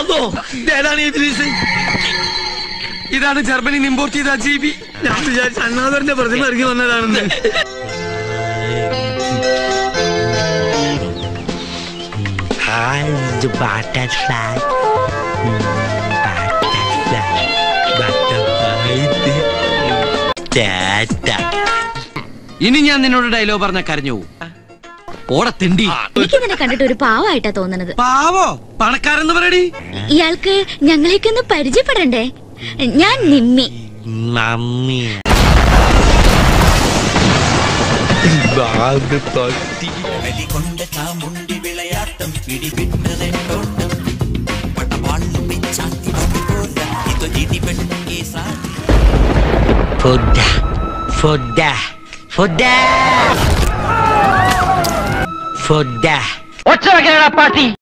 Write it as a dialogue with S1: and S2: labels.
S1: അതോ ഏതാണ് ഈ ഫിലീസ്
S2: ഇതാണ് ജർമ്മനി ഇമ്പോർട്ട് ചെയ്ത ജീവി
S1: ഞാൻ വിചാരിച്ച അണ്ണാദറിന്റെ പ്രതിമ ഇറങ്ങി വന്നതാണെന്ന്
S3: the butterfly. Mm, Butterfly. Butterfly. Tata.
S2: ഇനി ഞാൻ നിന്നോട് ഡയലോഗ് പറഞ്ഞ കരഞ്ഞു പോവും. ഓടെ തിണ്ടി
S4: എനിക്ക് നിന്നെ കണ്ടിട്ട് ഒരു പാവായിട്ടാ തോന്നണത്
S2: പാവോ പണക്കാരെന്ന് പറയടി
S4: ഇയാൾക്ക് ഞങ്ങളെയൊക്കെ ഒന്ന് പരിചയപ്പെടണ്ടേ ഞാൻ നിമ്മി
S3: Mummy. ബാഗ് തൊട്ടി ഫുഡ ഫുഡ ഫുഡ ഫുഡ
S2: ഒച്ച വെക്കണ പാട്ടി